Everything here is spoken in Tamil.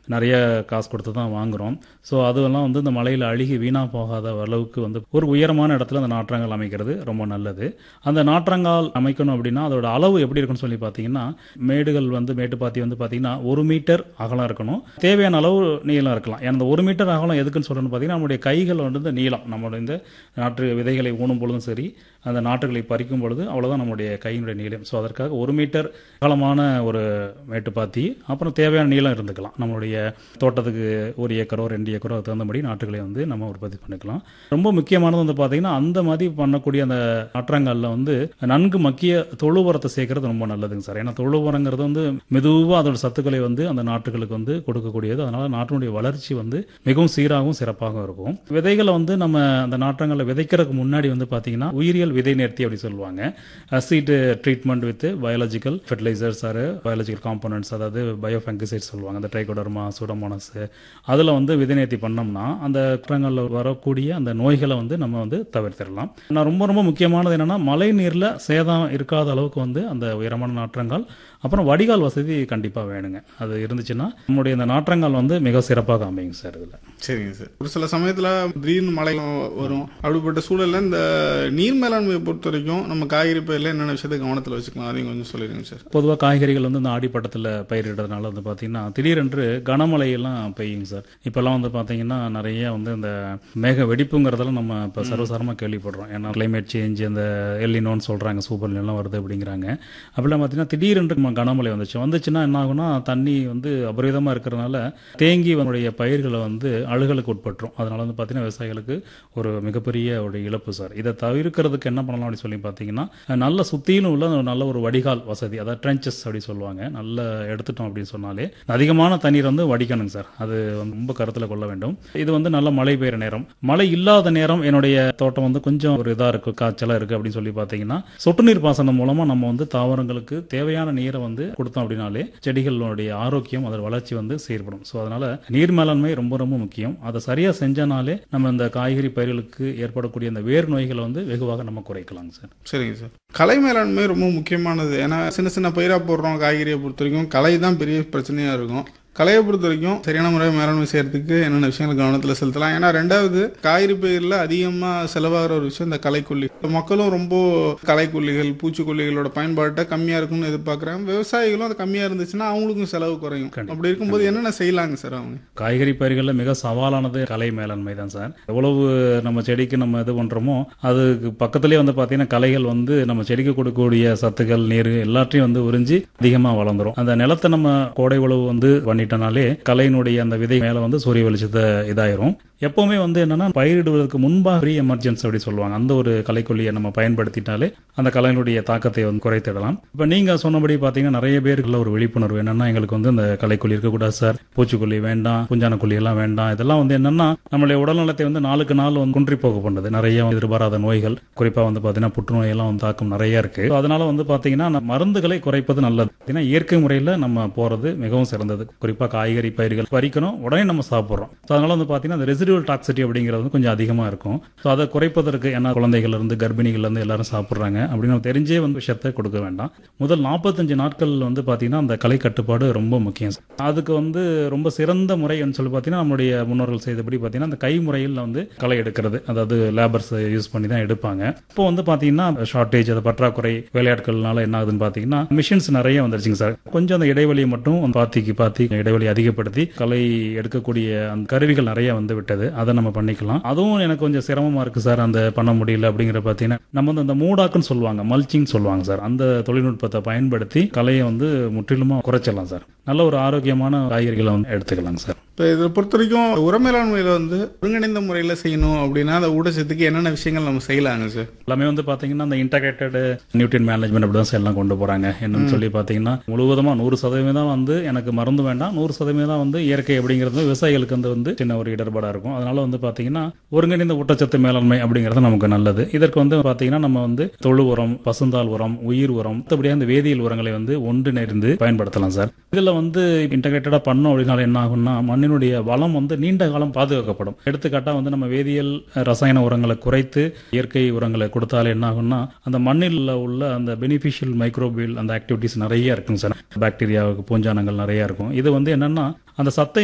நிறைய காசு கொடுத்து தான் வாங்குறோம் ஸோ அதுவெல்லாம் வந்து இந்த மலையில் அழுகி வீணாக போகாத அளவுக்கு வந்து ஒரு உயரமான இடத்துல அந்த நாற்றங்கால் அமைக்கிறது ரொம்ப நல்லது அந்த நாற்றங்கால் அமைக்கணும் அப்படின்னா அதோட அளவு எப்படி இருக்குன்னு சொல்லி பார்த்தீங்கன்னா மேடுகள் வந்து மேட்டுப்பாத்தி வந்து பார்த்தீங்கன்னா ஒரு மீட்டர் அகலம் இருக்கணும் தேவையான அளவு நீளம் இருக்கலாம் ஏன்னா அந்த ஒரு மீட்டர் அகலம் எதுக்குன்னு சொல்லணும்னு பார்த்தீங்கன்னா நம்மளுடைய கைகள் வந்து இந்த நீளம் நம்மளுடைய இந்த நாற்று விதைகளை ஊனும் பொழுதும் சரி அந்த நாற்றுகளை பறிக்கும் பொழுது அவ்வளோதான் நம்முடைய கையினுடைய நீளம் ஸோ அதற்காக ஒரு மீட்டர் அகலமான ஒரு மேட்டுப்பாத்தி அப்புறம் தேவையான நீளம் இருந்துக்கலாம் நம்மளுடைய தோட்டத்துக்கு ஒரு ஏக்கரோ ரெண்டு ஏக்கரோ அதுக்கு தகுந்தபடி நாற்றுகளை வந்து நம்ம உற்பத்தி பண்ணிக்கலாம் ரொம்ப முக்கியமானது வந்து பார்த்தீங்கன்னா அந்த மாதிரி பண்ணக்கூடிய அந்த நாற்றங்காலில் வந்து நன்கு மக்கிய தொழு உரத்தை சேர்க்கறது ரொம்ப நல்லதுங்க சார் ஏன்னா தொழு உரங்கிறது வந்து மெதுவாக அதோட சத்துக்களை வந்து அந்த நாற்றுகளுக்கு வந்து கொடுக்கக்கூடியது அதனால நாட்டினுடைய வளர்ச்சி வந்து மிகவும் சீராகவும் சிறப்பாகவும் இருக்கும் விதைகளை வந்து நம்ம அந்த நாற்றங்களை விதைக்கிறதுக்கு முன்னாடி வந்து பார்த்தீங்கன்னா உயிரியல் விதை நேர்த்தி அப்படி சொல்லுவாங்க seed treatment with biological fertilizers or biological components அதாவது பயோஃபெங்கிசைட் சொல்லுவாங்க அந்த ட்ரைகோடர்மா சூடமோனஸ் அதில் வந்து விதை நேர்த்தி பண்ணோம்னா அந்த நாற்றங்களில் வரக்கூடிய அந்த நோய்களை வந்து நம்ம வந்து தவிர்த்திடலாம் நான் ரொம்ப ரொம்ப முக்கியமானது என்னன்னா மழை நீரில் சேதம் இருக்காத அளவுக்கு வந்து அந்த உயரமான நாற்றங்கால் அப்புறம் வடிகால் வசதி கண்டிப்பாக வேணுங்க அது இருந்துச்சுன்னா நம்முடைய இந்த நாற்றங்கால் வந்து மிக சிறப்பாக அமையுங்க சார் இதில் சரிங்க சார் ஒரு சில சமயத்துல திடீர்னு மழை வரும் அப்படிப்பட்ட சூழல்ல இந்த நீர் மேலாண்மையை பொறுத்த வரைக்கும் நம்ம காய்கறி பயிரில் என்னென்ன விஷயத்தை கவனத்தில் வச்சுக்கலாம் அதையும் கொஞ்சம் சொல்லிடுங்க சார் பொதுவாக காய்கறிகள் வந்து இந்த ஆடிப்பட்டத்தில் பயிரிடுறதுனால வந்து பார்த்தீங்கன்னா திடீரென்று கனமழையெல்லாம் பெய்யுங்க சார் இப்போல்லாம் வந்து பார்த்தீங்கன்னா நிறைய வந்து இந்த மேக வெடிப்புங்கிறதெல்லாம் நம்ம இப்போ சர்வசாரமாக கேள்விப்படுறோம் ஏன்னா கிளைமேட் சேஞ்ச் அந்த எல்லினோன்னு சொல்கிறாங்க சூப்பர் எல்லாம் வருது அப்படிங்கிறாங்க அப்படிலாம் பார்த்தீங்கன்னா திடீரென்று நம்ம கனமழை வந்துச்சு வந்துச்சுன்னா என்ன ஆகும்னா தண்ணி வந்து அபரிதமாக இருக்கிறதுனால தேங்கி நம்முடைய பயிர்களை வந்து அழுகலுக்கு உட்பட்டுரும் அதனால வந்து பார்த்தீங்கன்னா விவசாயிகளுக்கு ஒரு மிகப்பெரிய ஒரு இழப்பு சார் இதை தவிர்க்கிறதுக்கு என்ன பண்ணலாம் அப்படின்னு சொல்லி பார்த்தீங்கன்னா நல்ல சுத்தியிலும் உள்ள ஒரு நல்ல ஒரு வடிகால் வசதி அதாவது ட்ரென்ச்சஸ் அப்படி சொல்லுவாங்க நல்ல எடுத்துட்டோம் அப்படின்னு சொன்னாலே அதிகமான தண்ணீர் வந்து வடிக்கணுங்க சார் அது வந்து ரொம்ப கருத்தில் கொள்ள வேண்டும் இது வந்து நல்ல மழை பெய்யுற நேரம் மழை இல்லாத நேரம் என்னுடைய தோட்டம் வந்து கொஞ்சம் ஒரு இதாக இருக்கு காய்ச்சலாக இருக்கு அப்படின்னு சொல்லி பார்த்தீங்கன்னா சொட்டு நீர் பாசனம் மூலமாக நம்ம வந்து தாவரங்களுக்கு தேவையான நீரை வந்து கொடுத்தோம் அப்படின்னாலே செடிகளுடைய ஆரோக்கியம் அதோட வளர்ச்சி வந்து செயற்படும் ஸோ அதனால நீர் மேலாண்மை ரொம்ப ரொம்ப முக்கியம் அதை சரியா செஞ்சனாலே நம்ம இந்த காய்கறி பயிர்களுக்கு ஏற்படக்கூடிய அந்த வேர் நோய்களை வந்து வெகுவாக நம்ம குறைக்கலாங்க சார் சரிங்க சார் கலை மேலாண்மை ரொம்ப முக்கியமானது ஏன்னா சின்ன சின்ன பயிரா போடுறோம் காய்கறியை பொறுத்த வரைக்கும் கலை தான் பெரிய பிரச்சனையா இருக்கும் கலையை பொறுத்த வரைக்கும் சரியான முறையில் மேலாண்மை செய்யறதுக்கு என்னென்ன விஷயங்கள் கவனத்தில் செலுத்தலாம் ஏன்னா ரெண்டாவது காய்கறி பயிரில் அதிகமாக செலவாகிற ஒரு விஷயம் இந்த களைக்கொல்லி மக்களும் ரொம்ப களைக்கொல்லிகள் பூச்சிக்கொல்லிகளோட பயன்பாட்டை கம்மியாக இருக்கும்னு எதிர்பார்க்குறாங்க விவசாயிகளும் அது கம்மியாக இருந்துச்சுன்னா அவங்களுக்கும் செலவு குறையும் அப்படி இருக்கும்போது என்னென்ன செய்யலாங்க சார் அவங்க காய்கறி பயிர்களில் மிக சவாலானது கலை மேலாண்மை தான் சார் எவ்வளவு நம்ம செடிக்கு நம்ம இது பண்ணுறோமோ அதுக்கு பக்கத்துலேயே வந்து பார்த்தீங்கன்னா கலைகள் வந்து நம்ம செடிக்கு கொடுக்கக்கூடிய சத்துக்கள் நீர் எல்லாத்தையும் வந்து உறிஞ்சி அதிகமாக வளர்ந்துரும் அந்த நிலத்தை நம்ம கோடை உழவு வந்து பண்ணிட்டனாலே கலையினுடைய அந்த விதை மேலே வந்து சூரிய வெளிச்சத்தை இதாயிரும் எப்பவுமே வந்து என்னன்னா பயிரிடுவதற்கு முன்பாக ப்ரீ எமர்ஜென்சி அப்படி சொல்லுவாங்க அந்த ஒரு கலைக்கொல்லியை நம்ம பயன்படுத்திட்டாலே அந்த கலையினுடைய தாக்கத்தை வந்து குறைத்திடலாம் இப்போ நீங்க சொன்னபடி பார்த்தீங்கன்னா நிறைய பேருக்குள்ள ஒரு விழிப்புணர்வு என்னன்னா எங்களுக்கு வந்து இந்த கலைக்கொல்லி இருக்கக்கூடாது சார் பூச்சிக்கொல்லி வேண்டாம் பூஞ்சான கொல்லி எல்லாம் வேண்டாம் இதெல்லாம் வந்து என்னன்னா நம்மளுடைய உடல்நலத்தை வந்து நாளுக்கு நாள் வந்து குன்றி போக பண்ணுது நிறைய எதிர்பாராத நோய்கள் குறிப்பா வந்து பார்த்தீங்கன்னா புற்றுநோய் எல்லாம் வந்து தாக்கம் நிறைய இருக்கு So அதனால வந்து பார்த்தீங்கன்னா நம்ம மருந்துகளை குறைப்பது நல்லது ஏன்னா இயற்கை முறையில் நம்ம போறது மிகவும் சிறந்தது குறிப்பா காய்கறி பயிர்கள் பறிக்கணும் உடனே நம்ம சாப்பிட்றோம் So அதனால வந்து பார்த்தீங்கன்னா அந்த ரெசிடுவல் டாக்ஸிட்டி அப்படிங்கிறது வந்து கொஞ்சம் அதிகமாக இருக்கும் ஸோ அதை குறைப்பதற்கு ஏன்னா குழந்தைகள் இருந்து கர்ப்பிணிகள் இருந்து எல்லாரும் சாப்பிட்றாங்க அப்படின்னு நம்ம தெரிஞ்சே வந்து விஷயத்தை கொடுக்க வேண்டாம் முதல் நாற்பத்தஞ்சு நாட்கள் வந்து பார்த்தீங்கன்னா அந்த கலை கட்டுப்பாடு ரொம்ப முக்கியம் அதுக்கு வந்து ரொம்ப சிறந்த முறைன்னு சொல்லி பார்த்தீங்கன்னா நம்மளுடைய முன்னோர்கள் செய்தபடி பார்த்தீங்கன்னா அந்த கை முறையில் வந்து களை எடுக்கிறது அதாவது லேபர்ஸ் யூஸ் பண்ணி தான் எடுப்பாங்க இப்போ வந்து பார்த்தீங்கன்னா ஷார்ட்டேஜ் அது பற்றாக்குறை வேலையாட்கள்னால என்ன ஆகுதுன்னு பார்த்தீங்கன்னா மிஷின்ஸ் நிறைய வந்துருச்சுங்க சார் கொஞ்சம் அந்த இடைவெளியை மட்டும் பாத்திக்கு பாத்தி இடைவெளி அதிகப்படுத்தி களை எடுக்கக்கூடிய அந்த கருவிகள் நிறைய வந்து விட்டது அதை நம்ம பண்ணிக்கலாம் அதுவும் எனக்கு கொஞ்சம் சிரமமா இருக்கு சார் அந்த பண்ண முடியல அப்படிங்கிற பார்த்தீங்கன்னா நம்ம வந்து அந்த மூடாக்குன்னு சொல்லுவாங்க மல்ச்சிங் சொல்லுவாங்க சார் அந்த தொழில்நுட்பத்தை பயன்படுத்தி கலையை வந்து முற்றிலுமா குறைச்சிடலாம் சார் நல்ல ஒரு ஆரோக்கியமான காய்கறிகளை வந்து எடுத்துக்கலாங்க சார் இப்போ இதை பொறுத்த வரைக்கும் உர மேலாண்மையில் வந்து ஒருங்கிணைந்த முறையில் செய்யணும் அப்படின்னா அந்த ஊட்டச்சத்துக்கு என்னென்ன விஷயங்கள் நம்ம செய்யலாங்க சார் எல்லாமே வந்து பார்த்தீங்கன்னா அந்த இன்டகிரேட்டட் நியூட்ரியன் மேனேஜ்மெண்ட் அப்படி தான் சார் எல்லாம் கொண்டு போகிறாங்க என்னன்னு சொல்லி பார்த்தீங்கன்னா முழுவதுமாக நூறு சதவீதம் வந்து எனக்கு மருந்து வேண்டாம் நூறு சதவீதம் வந்து இயற்கை அப்படிங்கிறது விவசாயிகளுக்கு வந்து வந்து சின்ன ஒரு இடர்பாடாக இருக்கும் அதனால வந்து பார்த்தீங்கன்னா ஒருங்கிணைந்த ஊட்டச்சத்து மேலாண்மை அப்படிங்கிறது நமக்கு நல்லது இதற்கு வந்து பார்த்தீங்கன்னா நம்ம வந்து தொழு உரம் பசுந்தாள் உரம் உயிர் உரம் மற்றபடியாக அந்த வேதியியல் உரங்களை வந்து ஒன்றிணைந்து பயன்படுத்தலாம் சார் இதில் வந்து இன்டகிரேட்டடாக பண்ணோம் அப்படின்னால என்ன ஆகும்னா மண்ணினுடைய வளம் வந்து நீண்ட காலம் பாதுகாக்கப்படும் எடுத்துக்காட்டாக வந்து நம்ம வேதியியல் ரசாயன உரங்களை குறைத்து இயற்கை உரங்களை கொடுத்தாலே என்ன ஆகும்னா அந்த மண்ணில் உள்ள அந்த பெனிஃபிஷியல் மைக்ரோபியல் அந்த ஆக்டிவிட்டிஸ் நிறைய இருக்குங்க சார் பாக்டீரியா பூஞ்சானங்கள் நிறைய இருக்கும் இது வந்து என்னன்னா அந்த சத்தை